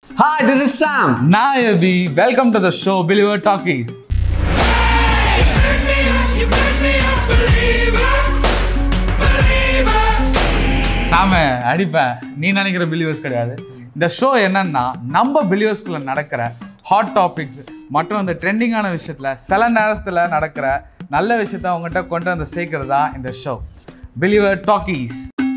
Hi, this is Sam. நான் எபி welcome to the show believer talkies சாம அடிப்பேன் நீ நினைக்கிற பிலிவர்ஸ் கிடையாது இந்த ஷோ என்னன்னா நம்ம பிலிவர்ஸ்குள்ள நடக்கிற ஹாட் டாபிக்ஸ் மற்றும் அந்த ட்ரெண்டிங்கான விஷயத்துல சில நேரத்தில் நடக்கிற நல்ல விஷயத்த அவங்ககிட்ட கொண்டு வந்து சேர்க்கறது தான் இந்த ஷோ பிலிவர் டாக்கீஸ்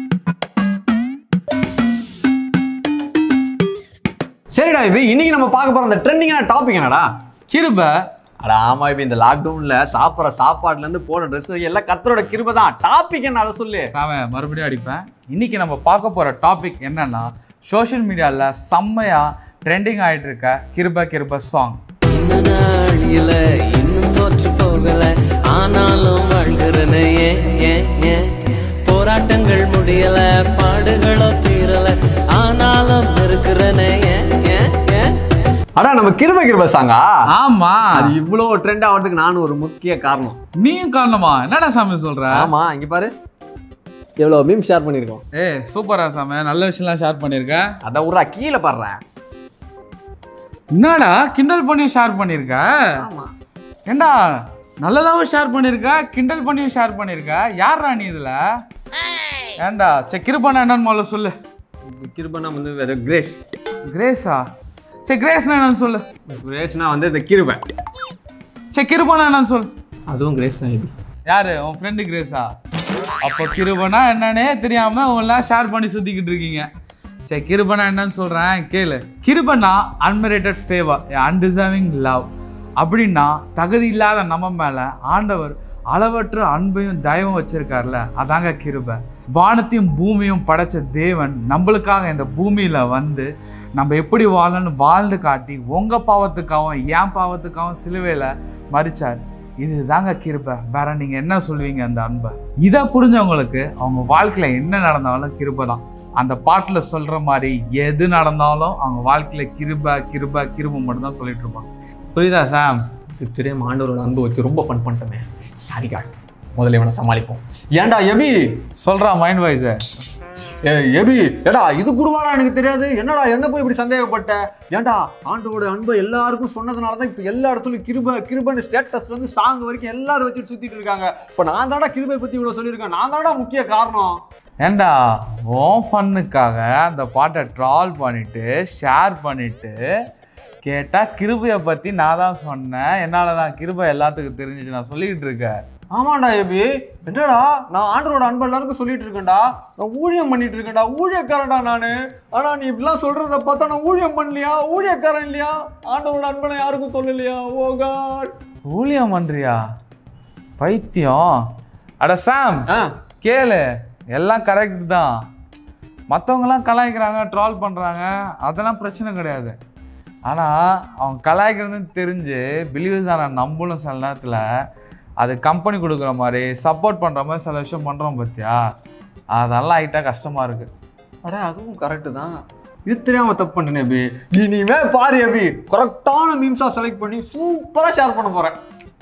சரிடா இது இன்னைக்கு நம்ம பார்க்க போற அந்த ட்ரெண்டிங்கான டாபிக் என்னடா கிருப அட ஆமா இப்போ இந்த லாக்டவுன்ல சாப்பிட்ற சாப்பாடுல இருந்து போற ட்ரெஸ் எல்லாம் கத்தரோட கிருபை தான் டாபிக் என்ன அதை சொல்லு சாம மறுபடியும் அடிப்பேன் இன்னைக்கு நம்ம பார்க்க போற டாபிக் என்னன்னா சோஷியல் மீடியால செம்மையா ட்ரெண்டிங் ஆயிட்டு இருக்க கிருப கிருப சாங் இந்த நாளில இன்னும் தோற்று போகல ஆனாலும் வாழ்கிறன ஏன் ஏன் ஏன் போராட்டங்கள் முடியல பாடுகளோ தீரல ஆனாலும் இருக்கிறன ஏன் ஏன் ஏன் அடா நம்ம கிருபை கிருபை சாங்கா ஆமா அது இவ்வளோ ட்ரெண்ட் ஆகிறதுக்கு நானும் ஒரு முக்கிய காரணம் நீயும் காரணமா என்னடா சாமி சொல்ற ஆமா இங்க பாரு எவ்வளோ மீம் ஷேர் பண்ணியிருக்கோம் ஏய் சூப்பரா சாமி நல்ல விஷயம்லாம் ஷேர் பண்ணிருக்க அதான் உரா கீழே பாடுறேன் என்னடா கிண்டல் பண்ணி ஷேர் பண்ணிருக்க ஆமா ஏண்டா நல்லதாவும் ஷேர் பண்ணிருக்க கிண்டல் பண்ணியும் ஷேர் பண்ணிருக்க யாரா நீ இதுல ஏண்டா சரி கிருபண்ணா என்னன்னு முதல்ல சொல்லு கிருபனா வந்து வேற கிரேஸ் கிரேஸா சரி கிரேஸ்னா என்னன்னு சொல்லு கிரேஸ்னா வந்து இந்த கிருபை சரி கிருபண்ணா என்னன்னு சொல்லு அதுவும் கிரேஸ் தான் இது யாரு உன் ஃப்ரெண்டு கிரேஸா அப்போ கிருபனா என்னன்னே தெரியாம உங்களாம் ஷேர் பண்ணி சுத்திக்கிட்டு இருக்கீங்க சரி கிருபனா என்னன்னு சொல்றேன் கேளு கிருபனா அன்மெரிட்டட் ஃபேவர் அன்டிசர்விங் லவ் அப்படின்னா தகுதி இல்லாத நம்ம மேல ஆண்டவர் அளவற்ற அன்பையும் தயவும் வச்சிருக்காருல்ல அதாங்க கிருபை வானத்தையும் பூமியும் படைச்ச தேவன் நம்மளுக்காக இந்த பூமியில வந்து நம்ம எப்படி வாழணும்னு வாழ்ந்து காட்டி உங்க பாவத்துக்காகவும் என் பாவத்துக்காகவும் சிலுவையில மறிச்சார் இதுதாங்க கிருபை வேற நீங்க என்ன சொல்லுவீங்க அந்த அன்பை இதை புரிஞ்சவங்களுக்கு அவங்க வாழ்க்கையில என்ன நடந்தாலும் கிருபை தான் அந்த பாட்டுல சொல்ற மாதிரி எது நடந்தாலும் அவங்க வாழ்க்கையில கிருபை கிருபை கிருபை மட்டும் தான் சொல்லிட்டு இருப்பாங்க புரியுதா சாம் இது தெரியாம ஆண்டவரோட அன்பு வச்சு ரொம்ப ஃபன் பண்ணிட்டோமே சாரி காட் முதல்ல இவனை சமாளிப்போம் ஏன்டா எபி சொல்றா மைண்ட் வாய்ஸ ஏய் எபி ஏடா இது கூடவாடா எனக்கு தெரியாது என்னடா என்ன போய் இப்படி சந்தேகப்பட்ட ஏன்டா ஆண்டவோட அன்பை எல்லாருக்கும் சொன்னதுனால தான் இப்போ எல்லா இடத்துலயும் கிருப கிருபன்னு ஸ்டேட்டஸ்ல இருந்து சாங் வரைக்கும் எல்லாரும் வச்சுட்டு சுத்திட்டு இருக்காங்க இப்போ நான் தான்டா கிருபை பத்தி இவ்வளவு சொல்லியிருக்கேன் நான் தான்டா முக்கிய காரணம் ஏண்டா உன் ஃபன்னுக்காக அந்த பாட்டை ட்ரால் பண்ணிட்டு ஷேர் பண்ணிட்டு கேட்டா கிருபையை பத்தி நான் தான் சொன்னேன் என்னால தான் கிருபை எல்லாத்துக்கும் தெரிஞ்சிச்சு நான் சொல்லிட்டு இருக்கேன் ஆமாண்டா எபி என்னடா நான் ஆண்டரோட அன்பை எல்லாருக்கும் சொல்லிட்டு இருக்கேன்டா நான் ஊழியம் பண்ணிட்டு இருக்கேன்டா ஊழியக்காரன்டா நானு ஆனா நீ இப்படிலாம் சொல்றத பார்த்தா நான் ஊழியம் பண்ணலையா ஊழியக்காரன் இல்லையா ஆண்டவரோட அன்பை நான் யாருக்கும் சொல்லலையா ஓ காட் ஊழியம் பண்றியா பைத்தியம் அட சாம் ஆ கேளு எல்லாம் கரெக்ட் தான் மற்றவங்களாம் கலாய்க்கிறாங்க ட்ரால் பண்ணுறாங்க அதெல்லாம் பிரச்சனை கிடையாது ஆனால் அவங்க கலாய்க்கிறதுன்னு தெரிஞ்சு பிலீவர்ஸ் ஆன நம்மளும் சில நேரத்தில் அது கம்பெனி கொடுக்குற மாதிரி சப்போர்ட் பண்ணுற மாதிரி சில விஷயம் பண்ணுறோம் பார்த்தியா அதெல்லாம் ஆகிட்டா கஷ்டமாக இருக்குது அட அதுவும் கரெக்டு தான் இது தெரியாம தப்பு பண்ணிட்டேன் அபி இனிமே பாரு அபி கரெக்டான மீம்ஸா செலக்ட் பண்ணி சூப்பரா ஷேர் பண்ண போறேன்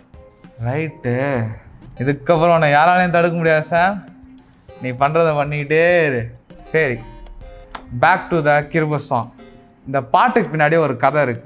ரைட்டு இதுக்கப்புறம் உன்னை யாராலையும் தடுக்க முடியாது சார் நீ பண்ணுறதை பண்ணிக்கிட்டே இரு சரி பேக் டு த கிருப சாங் இந்த பாட்டுக்கு பின்னாடி ஒரு கதை இருக்குது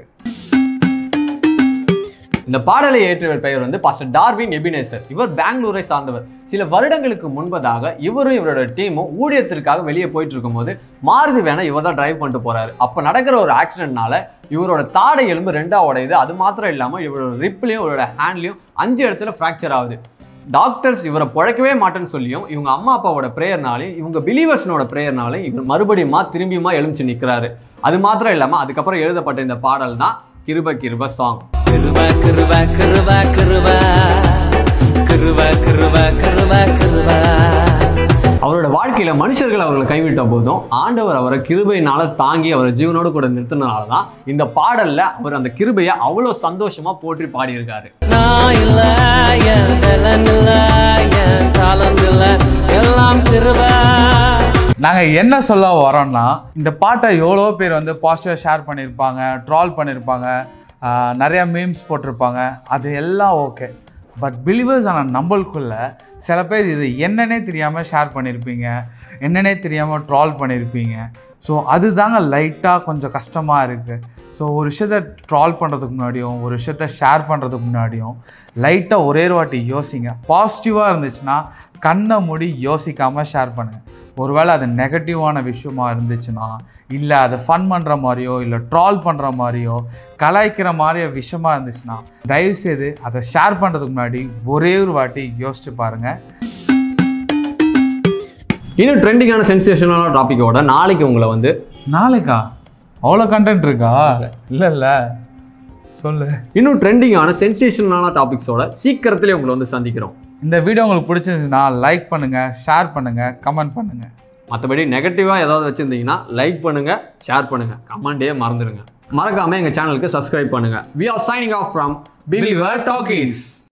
இந்த பாடலை ஏற்றவர் பெயர் வந்து பாஸ்டர் டார்வின் எபினேசர் இவர் பெங்களூரை சார்ந்தவர் சில வருடங்களுக்கு முன்பதாக இவரும் இவரோட டீமும் ஊழியத்திற்காக வெளியே போயிட்டு இருக்கும்போது மாருதி வேணா இவர் தான் டிரைவ் பண்ணிட்டு போறாரு அப்ப நடக்கிற ஒரு ஆக்சிடென்ட்னால இவரோட தாடை எலும்பு ரெண்டா உடையுது அது மாத்திரம் இல்லாம இவரோட ரிப்லையும் இவரோட ஹேண்ட்லயும் அஞ்சு இடத்துல ஃப்ராக்சர் ஆகுது டாக்டர்ஸ் இவரை பிழைக்கவே மாட்டேன்னு சொல்லியும் இவங்க அம்மா அப்பாவோட ப்ரேயர்னாலையும் இவங்க பிலீவர்ஸ்னோட ப்ரேயர்னாலையும் இவர் மறுபடியுமா திரும்பியுமா எழுந்துச்சு நிற்கிறாரு அது மாத்திரம் இல்லாமல் அதுக்கப்புறம் எழுதப்பட்ட இந்த பாடல் தான் கிருப கிருப சாங் கிருப கிருப கிருப கிருப கிருப கிருப கிருப கிருப அவரோட வாழ்க்கையில மனுஷர்கள் அவர்களை கைவிட்ட போதும் ஆண்டவர் அவரை கிருபையினால தாங்கி அவரை ஜீவனோடு கூட நிறுத்தினால தான் இந்த பாடல்ல அவர் அந்த கிருபையை அவ்வளோ சந்தோஷமா போற்றி பாடியிருக்காரு நான் இல்ல என் பலன் இல்ல என் காலம் இல்ல எல்லாம் கிருப நாங்கள் என்ன சொல்ல வரோம்னா இந்த பாட்டை எவ்வளோ பேர் வந்து பாசிட்டிவாக ஷேர் பண்ணியிருப்பாங்க ட்ரால் பண்ணியிருப்பாங்க ஆஹ் நிறைய மீம்ஸ் போட்டிருப்பாங்க அது எல்லாம் ஓகே பட் பிலீவர்ஸ் ஆன நம்மளுக்குள்ள சில பேர் இது என்னன்னே தெரியாமல் ஷேர் பண்ணியிருப்பீங்க என்னன்னே தெரியாமல் ட்ரால் பண்ணியிருப்பீங்க ஸோ அதுதாங்க லைட்டாக கொஞ்சம் கஷ்டமாக இருக்குது ஸோ ஒரு விஷயத்த ட்ரால் பண்ணுறதுக்கு முன்னாடியும் ஒரு விஷயத்த ஷேர் பண்ணுறதுக்கு முன்னாடியும் லைட்டாக ஒரே ஒரு வாட்டி யோசிங்க பாசிட்டிவாக இருந்துச்சுன்னா கண்ணை மூடி யோசிக்காமல் ஷேர் பண்ணுங்கள் ஒருவேளை அது நெகட்டிவான விஷயமா இருந்துச்சுன்னா இல்லை அதை ஃபன் பண்ணுற மாதிரியோ இல்லை ட்ரால் பண்ணுற மாதிரியோ கலாய்க்கிற மாதிரியோ விஷயமா இருந்துச்சுன்னா தயவுசெய்து அதை ஷேர் பண்ணுறதுக்கு முன்னாடி ஒரே ஒரு வாட்டி யோசிச்சு பாருங்கள் இன்னும் ட்ரெண்டிங்கான சென்சேஷனான டாப்பிக்கோட நாளைக்கு உங்களை வந்து நாளைக்கா அவ்வளோ கண்டென்ட் இருக்கா இல்லை இல்லை சொல்லு இன்னும் ட்ரெண்டிங்கான சென்சேஷனான டாபிக்ஸோட சீக்கிரத்திலே உங்களை வந்து சந்திக்கிறோம் இந்த வீடியோ உங்களுக்கு பிடிச்சிருந்துச்சுன்னா லைக் பண்ணுங்கள் ஷேர் பண்ணுங்கள் கமெண்ட் பண்ணுங்கள் மற்றபடி நெகட்டிவாக ஏதாவது வச்சுருந்தீங்கன்னா லைக் பண்ணுங்கள் ஷேர் பண்ணுங்கள் கமெண்டே மறந்துடுங்க மறக்காமல் எங்கள் சேனலுக்கு சப்ஸ்கிரைப் பண்ணுங்கள் we are signing off from believer talkies